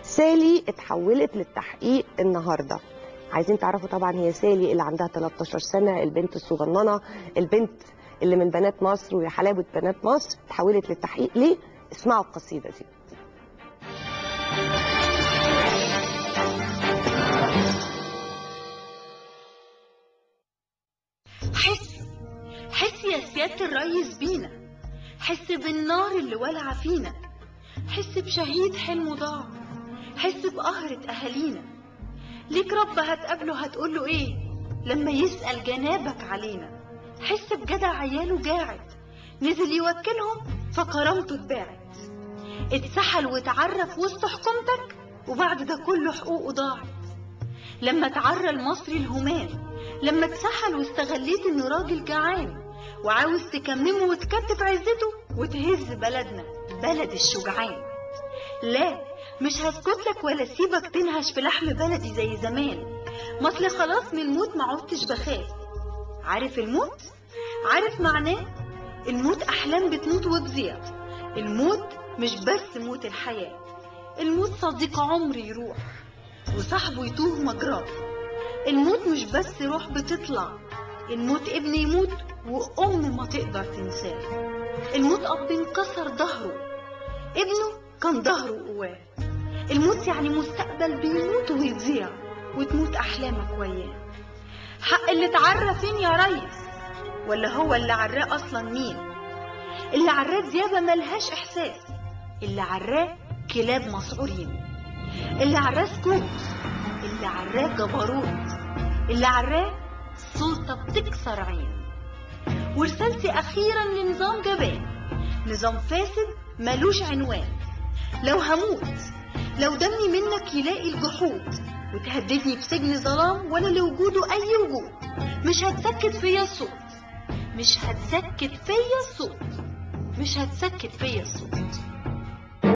سالي اتحولت للتحقيق النهارده عايزين تعرفوا طبعا هي سالي اللي عندها 13 سنه البنت الصغننه البنت اللي من بنات مصر ويا حلاوه بنات مصر اتحولت للتحقيق ليه اسمعوا القصيده دي حس حس يا سيادة الريس بينا حس بالنار اللي ولع فينا حس بشهيد حلمه ضاع حس بقهرة أهالينا ليك رب هتقابله هتقوله إيه لما يسأل جنابك علينا حس بجدع عياله جاعد نزل يوكلهم فكرامته اتباعت اتسحل واتعرف وسط حكومتك وبعد ده كله حقوقه ضاعت لما تعرى المصري الهمام لما اتسحل واستغليت انه راجل جعان وعاوز تكممه وتكتف عزته وتهز بلدنا بلد الشجعان لا مش هسكت لك ولا سيبك تنهش في لحم بلدي زي زمان مصل خلاص من الموت ما عدتش بخاف عارف الموت عارف معناه الموت احلام بتموت وبزيادة الموت مش بس موت الحياة الموت صديق عمر يروح وصاحبه يتوه مجراه الموت مش بس روح بتطلع الموت ابن يموت وأم ما تقدر تنساه الموت أب انكسر ظهره ابنه كان ظهره قواه الموت يعني مستقبل بيموت ويضيع وتموت أحلامك وياه حق اللي اتعرى فين يا ريس ولا هو اللي عراه أصلا مين اللي عراه ديابة ملهاش إحساس اللي عراه كلاب مسعورين اللي عراه سكوت اللي عراه جبروت اللي عراه سلطة بتكسر عين ورسالتي أخيرا لنظام جبان نظام فاسد ملوش عنوان لو هموت لو دمي منك يلاقي الجحود وتهددني بسجن ظلام ولا لوجوده أي وجود مش هتسكت فيا الصوت مش هتسكت فيا الصوت مش هتسكت فيا الصوت